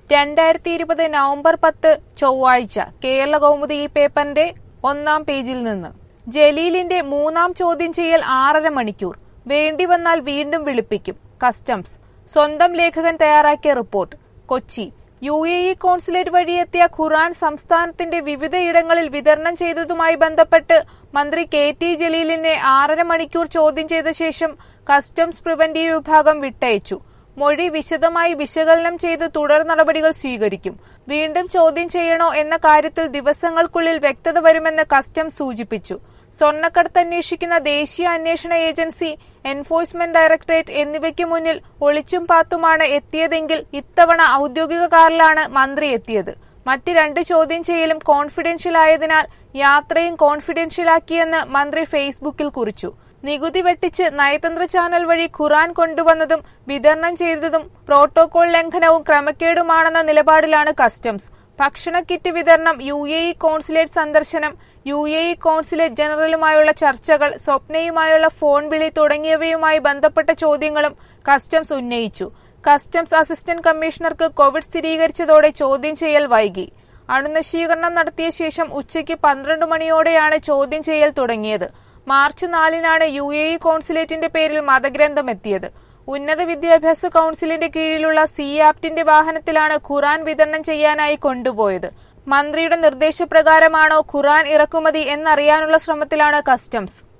രണ്ടായിരത്തി ഇരുപത് നവംബർ പത്ത് ചൊവ്വാഴ്ച കേരള കൗമുദി ഈ പേപ്പറിന്റെ ഒന്നാം പേജിൽ നിന്ന് ജലീലിന്റെ മൂന്നാം ചോദ്യം ചെയ്യൽ ആറര മണിക്കൂർ വേണ്ടി വന്നാൽ വീണ്ടും വിളിപ്പിക്കും കസ്റ്റംസ് സ്വന്തം ലേഖകൻ തയ്യാറാക്കിയ report Kochi U A E consulate വഴി എത്തിയ ഖുറാൻ സംസ്ഥാനത്തിന്റെ വിവിധയിടങ്ങളിൽ വിതരണം ചെയ്തതുമായി ബന്ധപ്പെട്ട് മന്ത്രി കെ ടി ജലീലിനെ ആറര മണിക്കൂർ ചോദ്യം ചെയ്ത ശേഷം കസ്റ്റംസ് പ്രിവന്റീവ് വിഭാഗം വിട്ടയച്ചു മൊഴി വിശദമായി വിശകലനം ചെയ്ത് തുടർ നടപടികൾ സ്വീകരിക്കും വീണ്ടും ചോദ്യം ചെയ്യണോ എന്ന കാര്യത്തിൽ ദിവസങ്ങൾക്കുള്ളിൽ വ്യക്തത വരുമെന്ന് കസ്റ്റംസ് സൂചിപ്പിച്ചു സ്വർണ്ണക്കടത്ത് അന്വേഷിക്കുന്ന ദേശീയ അന്വേഷണ ഏജൻസി എൻഫോഴ്സ്മെന്റ് ഡയറക്ടറേറ്റ് എന്നിവയ്ക്ക് മുന്നിൽ ഒളിച്ചും പാത്തുമാണ് എത്തിയതെങ്കിൽ ഇത്തവണ ഔദ്യോഗിക കാറിലാണ് മന്ത്രി എത്തിയത് മറ്റ് രണ്ട് ചോദ്യം ചെയ്യലും കോൺഫിഡൻഷ്യൽ ആയതിനാൽ യാത്രയും കോൺഫിഡൻഷ്യലാക്കിയെന്ന് മന്ത്രി ഫേസ്ബുക്കിൽ കുറിച്ചു നികുതി വെട്ടിച്ച് നയതന്ത്ര ചാനൽ വഴി ഖുറാൻ കൊണ്ടുവന്നതും വിതരണം ചെയ്തതും പ്രോട്ടോകോൾ ലംഘനവും ക്രമക്കേടുമാണെന്ന നിലപാടിലാണ് കസ്റ്റംസ് ഭക്ഷണ കിറ്റ് വിതരണം യു എ ഇ കോൺസുലേറ്റ് സന്ദർശനം യു എ ഇ കോൺസുലേറ്റ് ജനറലുമായുള്ള ചർച്ചകൾ സ്വപ്നയുമായുള്ള ഫോൺ വിളി തുടങ്ങിയവയുമായി ബന്ധപ്പെട്ട ചോദ്യങ്ങളും കസ്റ്റംസ് ഉന്നയിച്ചു കസ്റ്റംസ് അസിസ്റ്റന്റ് കമ്മീഷണർക്ക് കോവിഡ് സ്ഥിരീകരിച്ചതോടെ ചോദ്യം ചെയ്യൽ വൈകി അണുനശീകരണം നടത്തിയ ശേഷം ഉച്ചയ്ക്ക് പന്ത്രണ്ട് മണിയോടെയാണ് ചോദ്യം ചെയ്യൽ തുടങ്ങിയത് മാർച്ച് നാലിനാണ് യു എ ഇ കോൺസുലേറ്റിന്റെ പേരിൽ മതഗ്രന്ഥം എത്തിയത് ഉന്നത വിദ്യാഭ്യാസ കൌൺസിലിന്റെ കീഴിലുള്ള സി ആപ്റ്റിന്റെ വാഹനത്തിലാണ് ഖുറാൻ വിതരണം ചെയ്യാനായി കൊണ്ടുപോയത് മന്ത്രിയുടെ നിർദ്ദേശപ്രകാരമാണോ ഖുറാൻ ഇറക്കുമതി എന്നറിയാനുള്ള ശ്രമത്തിലാണ് കസ്റ്റംസ്